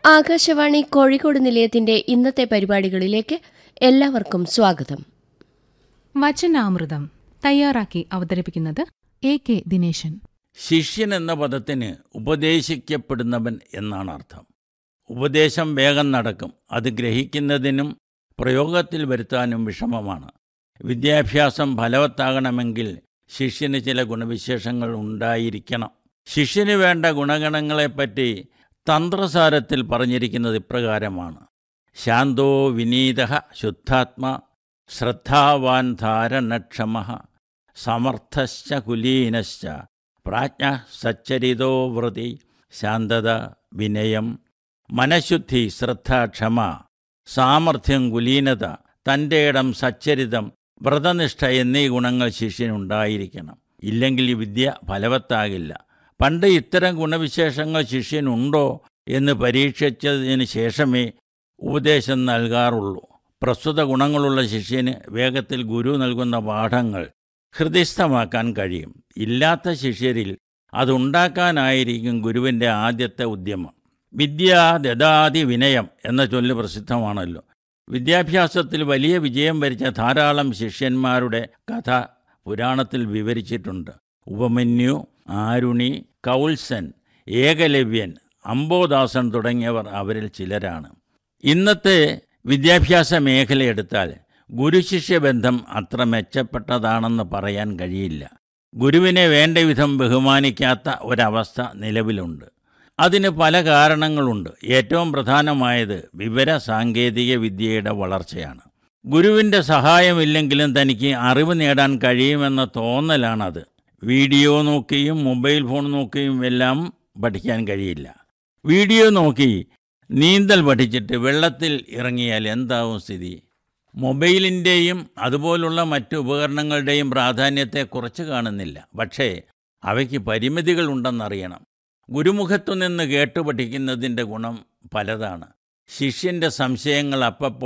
ആകാശവാണി കോഴിക്കോട് നിലയത്തിന്റെ ഇന്നത്തെ പരിപാടികളിലേക്ക് എല്ലാവർക്കും സ്വാഗതം വചനാമൃതം തയ്യാറാക്കി അവതരിപ്പിക്കുന്നത് എ കെ ദിനേശൻ ശിഷ്യൻ എന്ന പദത്തിന് ഉപദേശിക്കപ്പെടുന്നവൻ എന്നാണ് അർത്ഥം ഉപദേശം വേഗം നടക്കും അത് ഗ്രഹിക്കുന്നതിനും പ്രയോഗത്തിൽ വരുത്താനും വിഷമമാണ് വിദ്യാഭ്യാസം ഫലവത്താകണമെങ്കിൽ ശിഷ്യന് ചില ഗുണവിശേഷങ്ങൾ ഉണ്ടായിരിക്കണം ശിഷ്യന് വേണ്ട ഗുണഗണങ്ങളെപ്പറ്റി തന്ത്രസാരത്തിൽ പറഞ്ഞിരിക്കുന്നത് ഇപ്രകാരമാണ് ശാന്തോ വിനീത ശുദ്ധാത്മ ശ്രദ്ധാവാൻ ധാരണക്ഷമ സമർത്ഥശ്ച കുലീനശ്ച പ്രാജ്ഞ സച്ചരിതോ വൃതി ശാന്തത വിനയം മനഃശുദ്ധി ശ്രദ്ധ ക്ഷമ സാമർഥ്യം കുലീനത തൻ്റെ ഇടം സച്ചരിതം വ്രതനിഷ്ഠ എന്നീ ഗുണങ്ങൾ ശിഷ്യനുണ്ടായിരിക്കണം ഇല്ലെങ്കിൽ ഈ വിദ്യ ഫലവത്താകില്ല പണ്ട് ഇത്തരം ഗുണവിശേഷങ്ങൾ ശിഷ്യനുണ്ടോ എന്ന് പരീക്ഷിച്ചതിന് ശേഷമേ ഉപദേശം നൽകാറുള്ളൂ പ്രസ്തുത ഗുണങ്ങളുള്ള ശിഷ്യന് വേഗത്തിൽ ഗുരു നൽകുന്ന പാഠങ്ങൾ ഹൃദയസ്ഥമാക്കാൻ കഴിയും ഇല്ലാത്ത ശിഷ്യരിൽ അതുണ്ടാക്കാനായിരിക്കും ഗുരുവിൻ്റെ ആദ്യത്തെ ഉദ്യമം വിദ്യ ദദാതി വിനയം എന്ന ചൊല്ല് പ്രസിദ്ധമാണല്ലോ വിദ്യാഭ്യാസത്തിൽ വലിയ വിജയം വരിച്ച ധാരാളം ശിഷ്യന്മാരുടെ കഥ പുരാണത്തിൽ വിവരിച്ചിട്ടുണ്ട് ഉപമന്യു ആരുണി കൗൽസൻ ഏകലവ്യൻ അംബോദാസൻ തുടങ്ങിയവർ അവരിൽ ചിലരാണ് ഇന്നത്തെ വിദ്യാഭ്യാസ മേഖലയെടുത്താൽ ഗുരുശിഷ്യ ബന്ധം അത്ര മെച്ചപ്പെട്ടതാണെന്ന് പറയാൻ കഴിയില്ല ഗുരുവിനെ വേണ്ട വിധം ബഹുമാനിക്കാത്ത ഒരവസ്ഥ നിലവിലുണ്ട് അതിന് പല കാരണങ്ങളുണ്ട് ഏറ്റവും പ്രധാനമായത് വിവര സാങ്കേതിക വിദ്യയുടെ വളർച്ചയാണ് ഗുരുവിൻ്റെ സഹായമില്ലെങ്കിലും തനിക്ക് അറിവ് നേടാൻ കഴിയുമെന്ന തോന്നലാണത് വീഡിയോ നോക്കിയും മൊബൈൽ ഫോൺ നോക്കിയും എല്ലാം പഠിക്കാൻ കഴിയില്ല വീഡിയോ നോക്കി നീന്തൽ പഠിച്ചിട്ട് വെള്ളത്തിൽ ഇറങ്ങിയാൽ എന്താവും സ്ഥിതി മൊബൈലിൻ്റെയും അതുപോലുള്ള മറ്റ് ഉപകരണങ്ങളുടെയും പ്രാധാന്യത്തെ കുറച്ച് കാണുന്നില്ല പക്ഷേ അവയ്ക്ക് പരിമിതികളുണ്ടെന്നറിയണം ഗുരുമുഖത്തു നിന്ന് കേട്ടു പഠിക്കുന്നതിൻ്റെ ഗുണം പലതാണ് ശിഷ്യൻ്റെ സംശയങ്ങൾ അപ്പപ്പോൾ